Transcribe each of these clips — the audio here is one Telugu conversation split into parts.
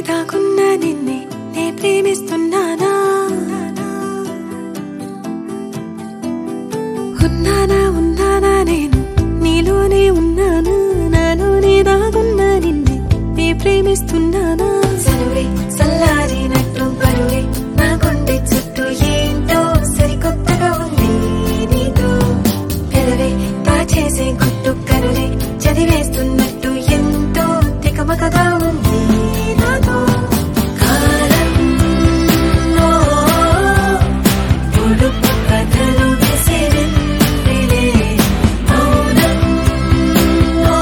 దాకున్న నిన్నే నే ప్రేమిస్తున్నానా ఉన్నానా ఉన్నానా నేను నీలోనే ఉన్నానా నాలోనే దాగున్న నిన్నే నే ప్రేమిస్తున్నానా సరువే సల్లారినట్టు బరువే నా గుండె చుట్టూ ఏంటో సరికొత్తగా ఉంది నీతో పెదవే దాచేసే గుట్టు కరువే చదివేస్తున్నట్టు ఎంతో తికమకగా ఉంది నాతో కాలంలో పొడుపు కథలు విసిరిందిలే మౌనంలో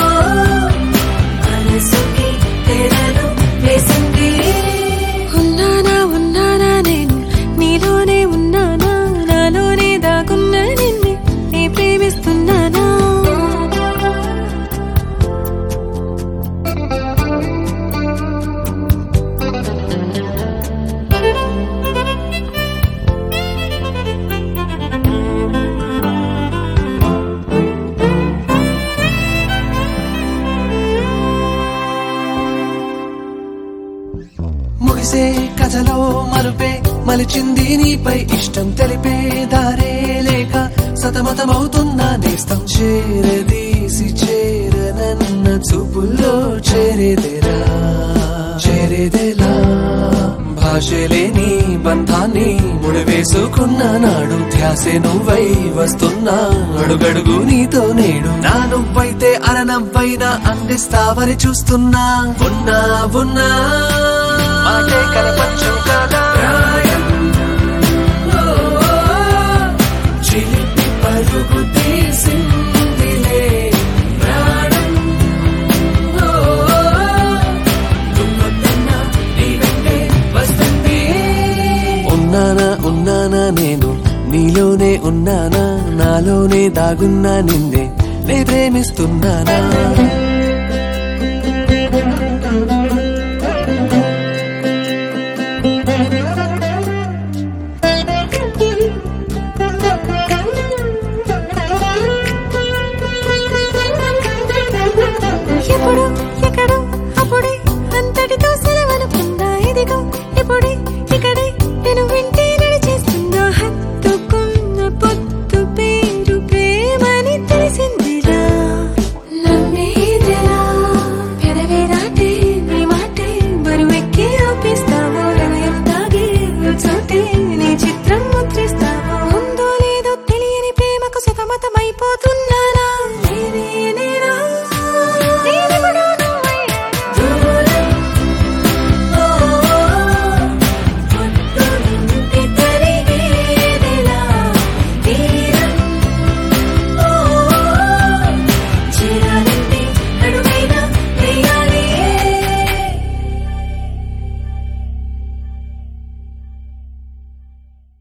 మనసుకి తెరలు వేసింది ఉన్నానా ఉన్నానా నేను నీలోనే ఉన్నానా నాలోనే దాగున్న నిన్నే నే ప్రేమిస్తున్నానా ముగిసే కథలో మలుపే మలిచింది నీపై ఇష్టం తెలిపే దారే లేక సతమతమవుతున్నా నేస్తం చేరదీసి చేరనన్న చూపుల్లో చేరేదేరా చేరేదేలా భాషలేని బంధాన్ని ముడివేసుకున్న నాడు ధ్యాసే నువ్వై వస్తున్నా అడుగడుగు నీతో నేడు నా నువ్వైతే అరనవ్వైనా అందిస్తావని చూస్తున్నా ఉన్నా ఉన్నా మాటే కలపచ్చు కదా ప్రాయం ఓ, చిలిపి పరుగు తీసిందిలే ప్రాణం ఓ, నువ్వొద్దన్నా నీ వెంటే వస్తుంది. ఉన్నానా ఉన్నానా నేను నీలోనే ఉన్నానా నాలోనే దాగున్నా నిన్నే నే ప్రేమిస్తున్నానా